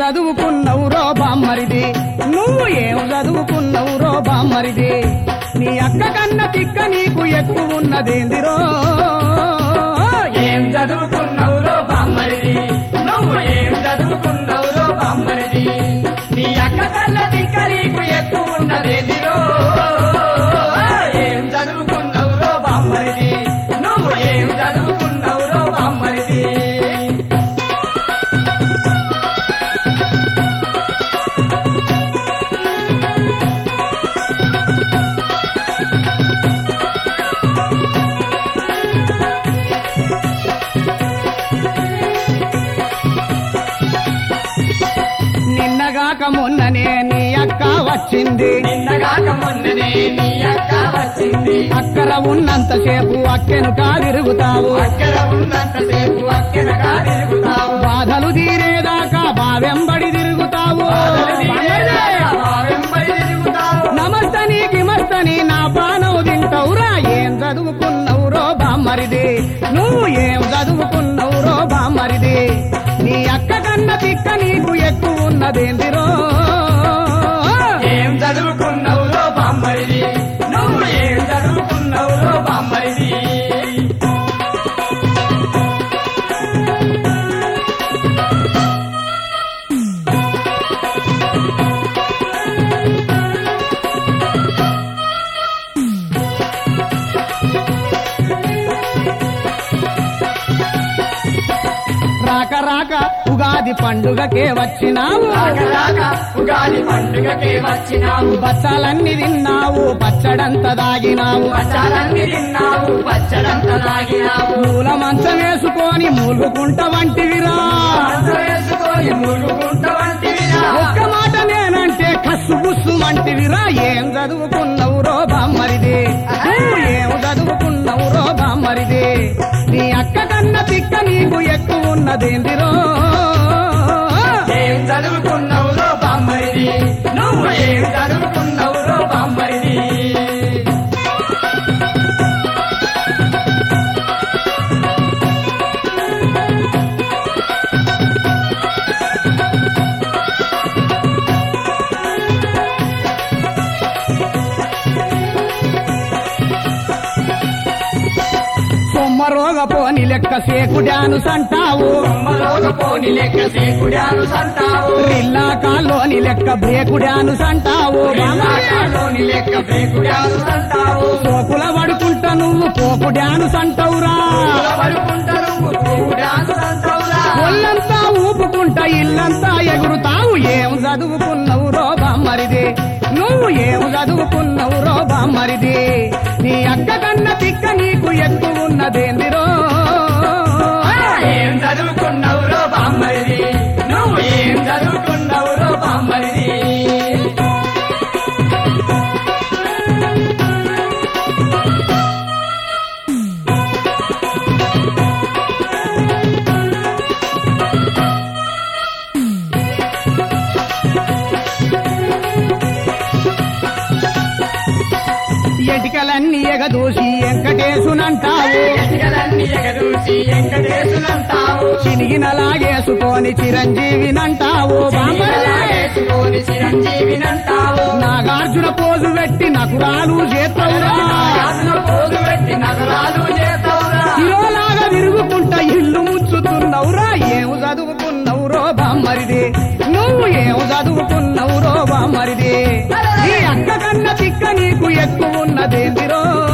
చదువుకున్నావు రో బామ్మరిది నువ్వు ఏం చదువుకున్నావు రో బామ్మరిది నీ అక్క కన్న తిక్క నీకు ఎక్కువ ఉన్నదేందిరో ఏం చదువుకున్నావురో బామ్మరిది నువ్వు ఏం చదువుకున్నావురో బామ్మరిది నీ అక్క కళ్ళ తిక్క నీకు ఎక్కువ ఉన్నదేదిరో ఏం చదువుకున్నావురో బామ్మరిది నువ్వు ఏం చదువుకున్నావురో బామ్మరిది నిన్నగాక మొన్ననే నీ అక్క వచ్చింది నిన్నగాక మొన్ననే నీ అక్క వచ్చింది అక్కర ఉన్నంతసేపు అక్కెను కాదిరుగుతావు అక్కడ ఉన్నంతసేపు అక్కనగా తిరుగుతావు బాధలు తీరేదాకా బావెంబడి తిరుగుతావు వెంబడి తిరుగుతావు నమస్తని కిమస్తని నా పానవు తింటావురా ఏం చదువుకున్నావురో బామ్మరిది నువ్వు ఏం చదువుకున్నావురో బామ్మరిది నీ అక్క కన్న తిక్క నీకు ఎక్కువ ఉన్నదేందిరో ఏం చదువుకున్నావురో బామ్మరిది నువ్వు ఏం చదువుకున్నావురో బామ్మరిది రాక రాక ఉగాది పండుగకే వచ్చినావు రాక ఉగాది పండుగకే వచ్చినావు బచ్చాలన్నీ తిన్నావు పచ్చడంత దాగినావు పచ్చడన్ని తిన్నావు పచ్చడంత తాగినావు మూల మంచం వేసుకొని మూలుగుకుంట వంటివిరా అంత వేసుకొని మురుగుంట వంటివిరా ఒక్క మాట నేనంటే కస్సు బుస్సు వంటివిరా ఏం చదువుకున్నావు రో బామ్మరిది నువ్వు ఏం చదువుకున్నావు రో బామ్మరిది నీ అక్క కన్న తిక్క నీకు ఎక్కువ ఉన్నదేందిరో ఏం చదువుకున్నావురో బామ్మరిది నువ్వు ఏం చదువుకున్నావురో బామ్మరిది సొమ్మ రోగ పోని లెక్క సేకు డాన్స్ అంటావు అమ్మలోక పోని లెక్క సేకుడాను సంటావు రిల్లా కాల్లోని లెక్క బ్రేకు డాన్స్ అంటావు బామ్మరిది. లోని లెక్క సేకుడాను సంటావు సోకుల పడుకుంటా నువ్వు పోకు డాన్స్ అంటావురా పడుకుంటారు సేకుడాను సంటావురా ఒళ్ళంతా ఊపుకుంటా ఇల్లంతా ఎగురుతావు ఏం చదువుకున్నావు రో బామ్మరిది నువ్వు ఏం చదువుకున్నావు రో బామ్మరిది నీ అక్క కన్న తిక్క నీకు ఎక్కువ ఉన్నదేందిరో ఏం చదువుకున్నావురో బామ్మరిది నువ్వు ఏం చదువుకున్నావురో బామ్మరిది ఎటికలన్నీ ఎగదూసి వెంకటేశునంటావు ఎక్కలన్నీ ఎగదూసి వెంకటేశులంటావు చినిగిన లాగేసుకొని చిరంజీవినంటావు బామ్మరిది వేసుకొని చిరంజీవినంటావు నాగార్జున పోజు పెట్టి నకురాలు చేతవురా రాజున పోగు పెట్టి నగరాలు చేతావురా హీరోలాగా విరుగుకుంటా ఇల్లు ముచ్చుతున్నవురా ఏం చదువుకున్నవురో బామ్మరిది నువ్వు ఏం చదువుకున్నవురో బామ్మరిది ఈ అక్క కన్న తిక్క నీకు ఎక్కువ ఉన్నదేందిరో